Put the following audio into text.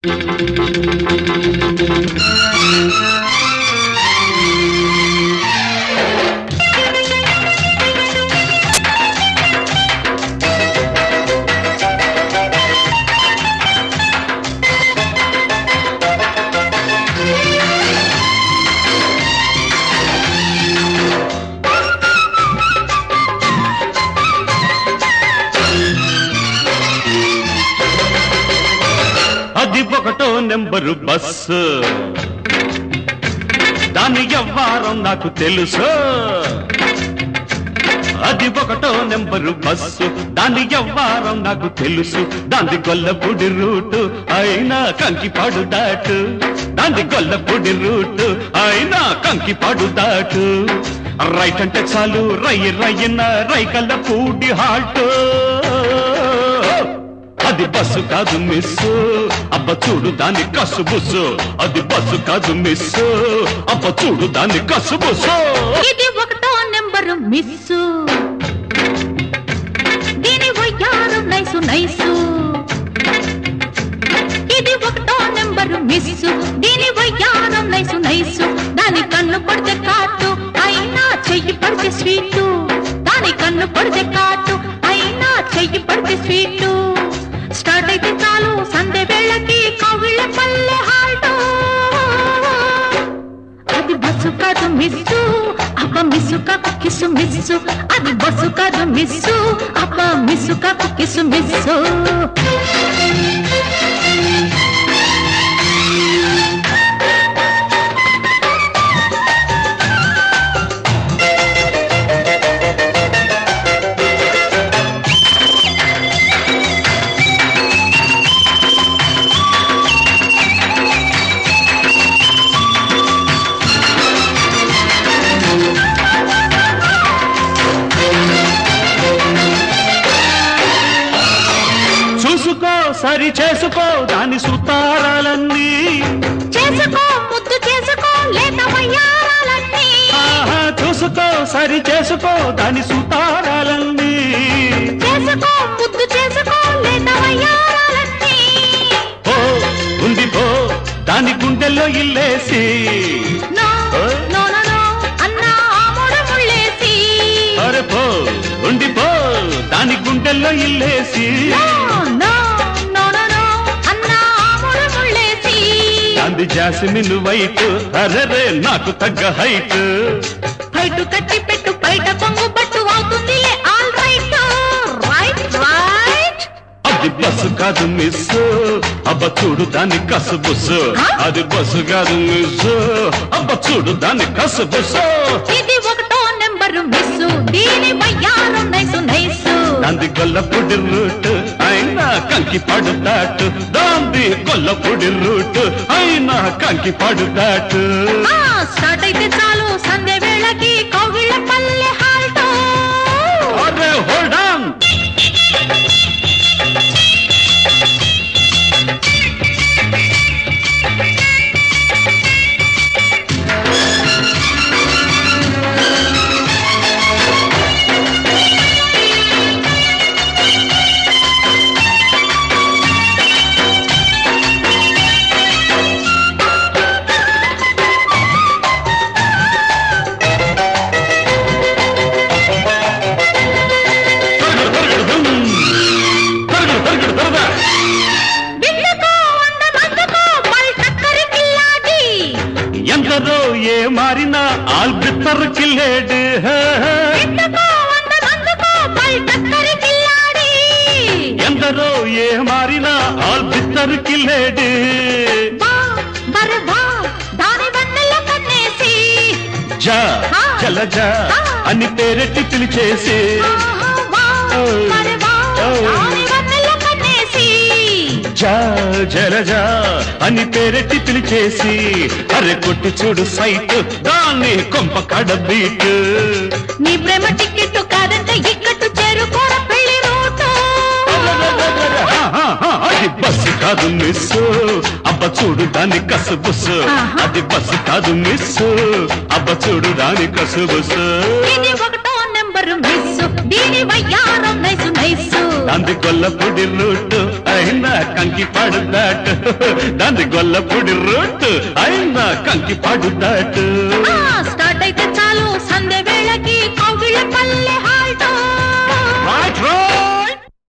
అది ఒకటో number bus దాని ఎవ్వారం నాకు తెలుసు అది ఒకటో నెంబరు బస్సు దాని ఎవ్వారం నాకు తెలుసు దాని గొల్లపూడి రూటు అయినా కంకిపాడు దాటు దాని గొల్లపూడి రూటు అయినా కంకిపాడు దాటు రైట్ అంటే చాలు రయ్య రయ్యన రైకల్ల పూడి హాల్ట్ అది బస్సు కాదు మిస్సు అబ్బ చూడు దాని కసు బుస్సు అది బస్సు కాదు మిస్సు అబ్బ చూడు దాని కసు బుస్సు ఇది ఒకటో నెంబరు మిస్సు దీని వయ్యారు నైసు నైసు ఇది ఒకటో నెంబరు మిస్సు దీని వయ్యారం నైసు నైసు దాని కన్ను పడితే కాటు అయినా చెయ్యి పడితే స్వీటు దాని కన్ను పడితే కాటు అయినా చెయ్యి పడితే స్వీటు స్టార్ట్ అయితే చాలు సందే వేళకి కవిళ్ళ పల్లె హాల్టో అది బస్సు కాదు మిస్సు అబ్బ మిస్సు కాకు కిసు మిస్సు అది బస్సు కాదు మిస్సు అబ్బ మిస్సు కాకు కిసు మిస్సు చూసుకో సరి చేసుకో దాని సుతారాలన్నీ చేసుకో ముద్దు చేసుకో లేత వయ్యారాలన్నీ ఆహా చూసుకో సరి చేసుకో దాని సుతారాలన్నీ చేసుకో ముద్దు చేసుకో లేత వయ్యారాలన్నీ ఓ ఉంది పో దాని గుండెల్లో ఇల్లేసి నో నో నో నో అన్నా ఆమోడు ముళ్ళేసి అరే పో ఉండి పో దాని గుండెల్లో ఇల్లేసి no no no no no అన్నా ఆమోడు ముళ్ళేసి అంది జాస్మిన్ వైట్ అరరే నాకు తగ్గ హైట్ బయట కట్టి పెట్టు బయట కొంగు పట్టు అవుతుందిలే ఆల్ రైట్ రైట్ రైట్ అది బస్సు కాదు మిస్ అబ్బ చూడు దాని కసు బుస్సు అది బస్సు కాదు మిస్ అబ్బ చూడు దాని కసు బుస్సు ఇది ఒకటో నెంబరు మిస్సు దీని వయ్యారం నైసు నైసు దాంది గొల్లపొడి రూట్ అయినా కంకి పడు దాటు దాంది గొల్లపొడి రూట్ అయినా కంకి పడు దాటు ఆ, స్టార్ట్ అయితే చాలు సంధ్య వేళకి కౌగిళ్ళ పల్లె హాల్టో అరే హోల్డ్ ఆన్ బిడ్డకో అందమందుకో పల్ టక్కరి కిల్లాడి ఎందరో ఏ మారినా ఆల్బిత్తర్ కిల్లేడు బిడ్డకో అందమందుకో పల్ టక్కరి కిల్లాడి ఎందరో ఏ మారినా ఆల్బిత్తర్ కిల్లేడు బా బర్ బా దాని వన్నెల కన్నేసి జా జలజ అని పేరెట్టి పిలిచేసి ఆహా, వా, బర్ బా, దాని వన్నెల కన్నేసి జా జలజ అని పేరెట్టి పిలిచేసి అరే కొట్టి చూడు సైట్ దాన్ని కొంప కడ బీట్ నీ ప్రేమ టికెట్ కాదంటే ఇక్కట్టు చేరుకోర పెళ్లి రూటు అది బస్సు కాదు మిస్ అబ్బ చూడు దాని కసు బుస్సు ఆహా. అది బస్సు కాదు మిస్ అబ్బ చూడు దాని కసు బుస్సు ఇది ఒకటో నెంబర్ నెంబరు మిస్సు దీని వయ్యారం నైసు నైసు దాంది గొల్లపూడి రూటు అయినా కంకి పాడు దాటు దాంది గొల్లపూడి రూటు అయినా కంకి పాడు దాటు ఆ, స్టార్